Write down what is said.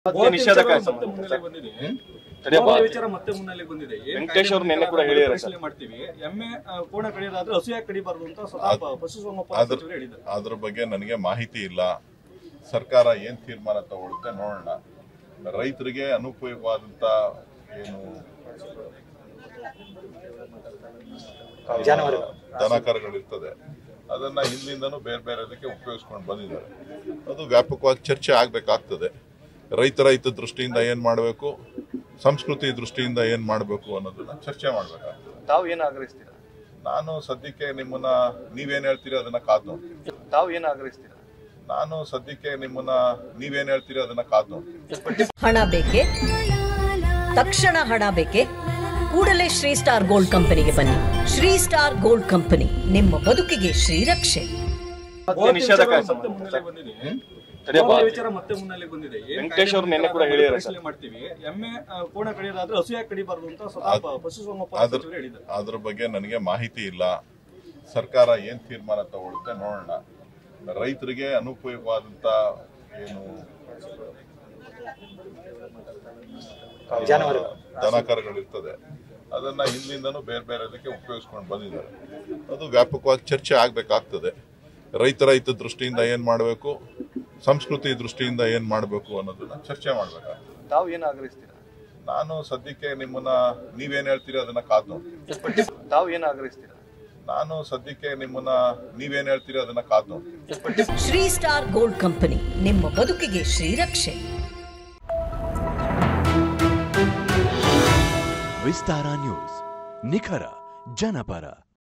ಮದ್ಯ ನಿಷೇಧ ಕಾಯ್ದೆ ಮತ್ತೆ ಮುನ್ನೆಲೆ ಬಂದಿದೆ ತಡಿಯಪ್ಪ. ಗೋಹತ್ಯೆ ವಿಚಾರ ಮತ್ತೆ ಮುನ್ನೆಲೆ ಬಂದಿದೆ ಏನ್ ವೆಂಕಟೇಶ್ ಅವ್ರು ಕಾಯ್ದೆ ನೆನ್ನೆ ಕೂಡ ಹೇಳಿದ್ದಾರೆ ಪರಿಶೀಲನೆ ಮಾಡ್ತೀವಿ ಎಮ್ಮೆ ಆ, ಕೋಣ ಕಡಿಯೋದಾದ್ರೆ ಹಸುಯಾಗಿ ಕಡಿಬಾರ್ದು ಅಂತ ಸ್ವತಃ ಪ- ಪಶುಸಂಗೋಪನಾ ಅದ್ರ ಸಚಿವರು ಹೇಳಿದ್ದಾರೆ ಅದ್ರ ಬಗ್ಗೆ ನನಗೆ ಮಾಹಿತಿ ಇಲ್ಲ ಸರ್ಕಾರ ಏನ್ ತೀರ್ಮಾನ ತಗೊಳುತ್ತೆ ನೋಡೋಣ ರೈತರಿಗೆ ಅನುಪಯೋಗವಾದಂತ ಏನು ದನ ಕರುಗಳಿರ್ತದೆ ಅದನ್ನ ಹಿಂದಿಂದನೂ ಬೇರೆ ಬೇರೆದಕ್ಕೆ ಉಪಯೋಗಿಸ್ಕೊಂಡು ಬಂದಿದ್ದಾರೆ ಅದು ವ್ಯಾಪಕವಾಗಿ ಚರ್ಚೆ ಆಗ್ಬೇಕಾಗ್ತದೆ ರೈತರ ಹಿತ ದೃಷ್ಟಿಯಿಂದ ಏನ್ ಮಾಡಬೇಕು ಸಂಸ್ಕೃತಿ ದೃಷ್ಟಿಯಿಂದ ಏನ್ ಮಾಡಬೇಕು ಅನ್ನೋದನ್ನ ಚರ್ಚೆ ಮಾಡ್ಬೇಕಾಗ್ತದೆ ತಾವು ಏನ್ ಆಗ್ರಹಿಸ್ತೀರಾ ನಾನು ಸದ್ಯಕ್ಕೆ ನಿಮ್ಮನ್ನ ನೀವೇನ್ ಹೇಳ್ತೀರಿ ಅದನ್ನ ಕಾದ್ ನೋಡ್ತೀನಿ ತಾವು ಏನ್ ಆಗ್ರಹಿಸ್ತೀರಾ ನಾನು ಸದ್ಯಕ್ಕೆ ನಿಮ್ಮನ್ನ ನೀವೇನ್ ಹೇಳ್ತೀರಿ ಅದನ್ನ ಕಾದ್ ನೋಡ್ತೀನಿ ಹಣ ಬೇಕೆ ತಕ್ಷಣ ಹಣ ಬೇಕೆ ಕೂಡಲೇ ಶ್ರೀ ಸ್ಟಾರ್ ಗೋಲ್ಡ್ ಕಂಪನಿಗೆ ಬನ್ನಿ ಶ್ರೀ ಸ್ಟಾರ್ ಗೋಲ್ಡ್ ಕಂಪನಿ ನಿಮ್ಮ ಬದುಕಿಗೆ ಶ್ರೀರಕ್ಷೆ ಮದ್ಯ ಗೋಹತ್ಯೆ ನಿಷೇಧ ವಿಚಾರ ಕಾಯ್ದೆ ಮತ್ತೆ ಮುನ್ನೆಲೆ ಬಂದಿದೆ ತಡಿಯಪ್ಪ. ಗೋಹತ್ಯೆ ವಿಚಾರ ಮತ್ತೆ ಮುನ್ನೆಲೆ ಬಂದಿದೆ ಏನ್ ವೆಂಕಟೇಶ್ ಅವ್ರು ಕಾಯ್ದೆ ನೆನ್ನೆ ಕೂಡ ಪ್ರಕಾರ ಹೇಳಿದ್ದಾರೆ ಪರಿಶೀಲನೆ ಮಾಡ್ತೀವಿ ಎಮ್ಮೆ ಆ, ಕೋಣ ಕಡಿಯೋದಾದ್ರೆ ಹಸುಯಾಗಿ ಕಡಿಬಾರ್ದು ಅಂತ ಸ್ವತಃ ಪ- ಪಶುಸಂಗೋಪನಾ ಅದ್ರ ಸಚಿವರು ಹೇಳಿದ್ದಾರೆ ಅದ್ರ ಬಗ್ಗೆ ನನಗೆ ಮಾಹಿತಿ ಇಲ್ಲ ಸರ್ಕಾರ ಏನ್ ತೀರ್ಮಾನ ತಗೊಳುತ್ತೆ ನೋಡೋಣ ರೈತರಿಗೆ ಅನುಪಯೋಗವಾದಂತ ಏನು ದನ ಕರುಗಳಿರ್ತದೆ ಅದನ್ನ ಹಿಂದಿಂದನೂ ಬೇರೆ ಬೇರೆದಕ್ಕೆ ಉಪಯೋಗಿಸ್ಕೊಂಡು ಬಂದಿದ್ದಾರೆ ಅದು ವ್ಯಾಪಕವಾಗಿ ಚರ್ಚೆ ಆಗ್ಬೇಕಾಗ್ತದೆ ರೈತರ ಹಿತ ದೃಷ್ಟಿಯಿಂದ ಏನ್ ಮಾಡಬೇಕು ಸಂಸ್ಕೃತಿ ದೃಷ್ಟಿಯಿಂದ ಏನ್ ಮಾಡಬೇಕು ಅನ್ನೋದನ್ನ ಚರ್ಚೆ ಮಾಡ್ಬೇಕಾಗ್ತದೆ ತಾವು ಏನ್ ಆಗ್ರಹಿಸ್ತೀರಾ ನಾನು ಸದ್ಯಕ್ಕೆ ನಿಮ್ಮನ್ನ ನೀವೇನ್ ಹೇಳ್ತೀರಿ ಅದನ್ನ ಕಾದ್ ನೋಡ್ತೀನಿ ತಾವು ಏನ್ ಆಗ್ರಹಿಸ್ತೀರಾ ನಾನು ಸದ್ಯಕ್ಕೆ ನಿಮ್ಮನ್ನ ನೀವೇನ್ ಹೇಳ್ತೀರಿ ಅದನ್ನ ಕಾದ್ ನೋಡ್ತೀನಿ ಶ್ರೀ ಸ್ಟಾರ್ ಗೋಲ್ಡ್ ಕಂಪನಿ ನಿಮ್ಮ ಬದುಕಿಗೆ ಶ್ರೀರಕ್ಷೆ ವಿಸ್ತಾರ ನ್ಯೂಸ್ ನಿಖರ ಜನಪರ